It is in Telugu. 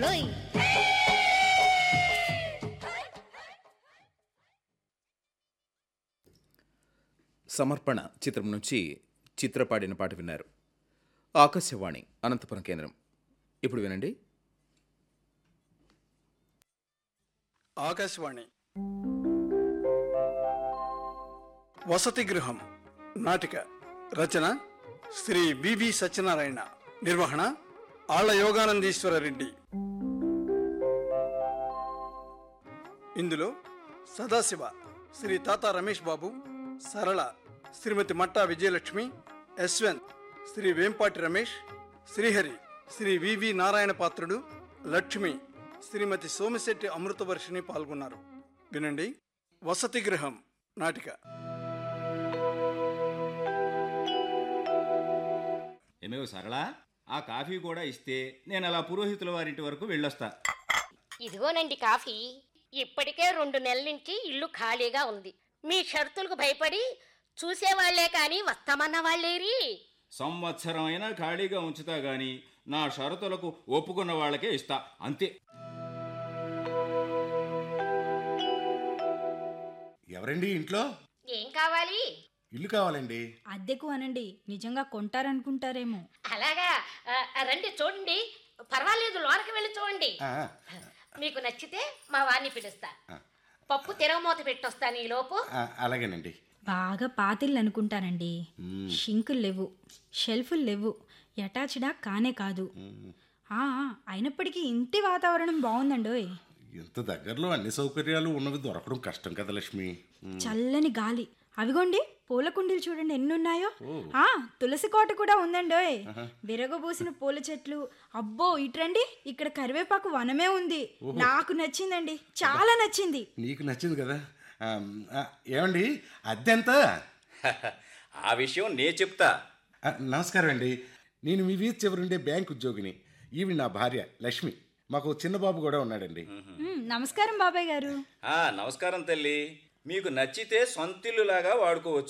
రోయ్ సమర్పణ చిత్రం నుంచి చిత్రపాడిన పాట విన్నారు ఆకాశవాణి అనంతపురం కేంద్రం ఇప్పుడు వినండి ఆకాశవాణి వసతి గృహం నాటిక రచన శ్రీ బివి సత్యనారాయణ నిర్వహణ ఆళ్ల యోగానందీశ్వర రెడ్డి ఇందులో సదాశివ శ్రీ తాత రమేష్ బాబు సరళ శ్రీమతి మట్టా విజయలక్ష్మి యశ్వంత్ శ్రీ వేంపాటి రమేష్ శ్రీహరి శ్రీ వివి నారాయణ పాత్రుడు లక్ష్మి శ్రీమతి సోమిశెట్టి అమృతవర్షిణి పాల్గొన్నారు వినండి వసతి గృహం నాటిక ఏమేవో సరళ ఆ కాఫీ కూడా ఇస్తే నేను అలా పురోహితుల వారింటి వరకు వెళ్ళొస్తా ఇదిగోనండి కాఫీ ఇప్పటికే రెండు నెలల నుంచి ఇల్లు ఖాళీగా ఉంది మీ షరతులకు భయపడి చూసేవాళ్లే కానీ వస్తామన్న వాళ్ళేరి సంవత్సరం అయినా ఖాళీగా ఉంచుతా గాని నా షరతులకు ఒప్పుకున్న వాళ్ళకే ఇస్తా అంతే ఎవరండి ఇంట్లో ఏం కావాలి ఇల్లు కావాలండి అద్దెకు అనండి నిజంగా కొంటారనుకుంటారేమో అలాగా ఆ, ఆ, రండి చూడండి పర్వాలేదు లోనకి వెళ్ళి చూడండి ఆ, మీకు నచ్చితే మా వాడిని పిలుస్తా పప్పు తిరగమూత పెట్టొస్తాను ఈ లోపు ఆ, అలాగేనండి బాగా పాతిళ్ళు అనుకుంటానండి షింకులు లేవు షెల్ఫులు లేవు అటాచ్డా కానే కాదు ఆ, అయినప్పటికీ ఇంటి వాతావరణం బాగుందండోయ్ ఇంత దగ్గరలో అన్ని సౌకర్యాలు ఉన్నవి దొరకడం కష్టం కదా లక్ష్మి ఉమ్, చల్లని గాలి అవిగోండి పూల కుండీలు చూడండి ఎన్ని ఉన్నాయో ఆ తులసి కోట కూడా ఉందండోయ్ విరగబోసిన పూల చెట్లు అబ్బో ఇట్రండి ఇక్కడ కరివేపాకు వనమే ఉంది నాకు నచ్చిందండి చాలా నచ్చింది నీకు నచ్చింది కదా ఆ, ఆ, ఏమండి అద్దె ఎంత ఆ విషయం నే చెప్తా ఆ, నమస్కారం అండి నేను మీ వీధి చివరుండే బ్యాంక్ ఉద్యోగిని ఈవిడ నా భార్య లక్ష్మి మాకు చిన్న బాబు కూడా ఉన్నాడండి మ్, నమస్కారం బాబాయ్ గారు ఆ నమస్కారం తల్లి మీకు నచ్చితే సొంతిల్లులాగా వాడుకోవచ్చు